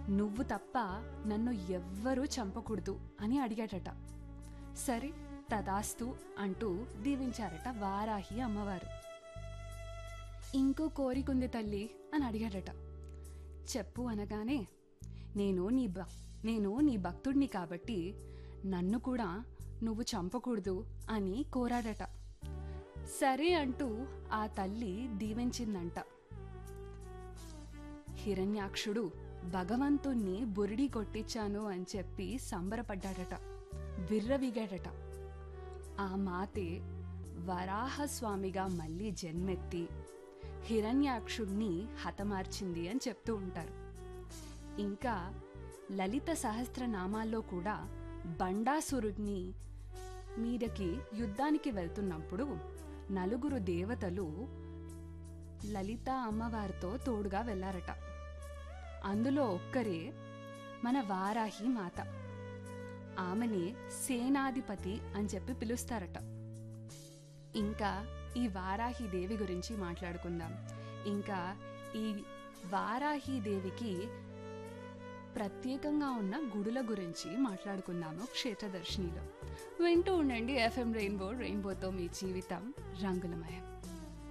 నువ్వు తప్ప నన్ను ఎవ్వరూ చంపకూడదు అని అడిగాడట సరే తదాస్తు అంటూ దీవించారట వారాహి అమ్మవారు ఇంకో కోరికుంది తల్లి అని అడిగాడట చెప్పు అనగానే నేను నీ భక్ నేను నీ భక్తుడిని కాబట్టి నన్ను కూడా నువ్వు చంపకూడదు అని కోరాడట సరే అంటూ ఆ తల్లి దీవించిందంట హిరణ్యాక్షుడు భగవంతుణ్ణి బురిడి కొట్టించాను అని చెప్పి సంబరపడ్డాడట విర్రవీగాడట ఆ మాతే వరాహస్వామిగా మళ్ళీ జన్మెత్తి హిరణ్యాక్షుణ్ణి హతమార్చింది అని చెప్తూ ఉంటారు ఇంకా లలిత సహస్రనామాల్లో కూడా బండాసురుడిని మీదకి యుద్ధానికి వెళ్తున్నప్పుడు నలుగురు దేవతలు లలిత అమ్మవారితో తోడుగా వెళ్ళారట అందులో ఒక్కరే మన వారాహి మాత ఆమెని సేనాధిపతి అని చెప్పి పిలుస్తారట ఇంకా ఈ వారాహి దేవి గురించి మాట్లాడుకుందాం ఇంకా ఈ వారాహి దేవికి ప్రత్యేకంగా ఉన్న గుడుల గురించి మాట్లాడుకుందాము క్షేత్రదర్శినిలో వింటూ ఉండండి ఎఫ్ఎం రెయిన్బో రెయిన్బోతో మీ జీవితం రంగులమయం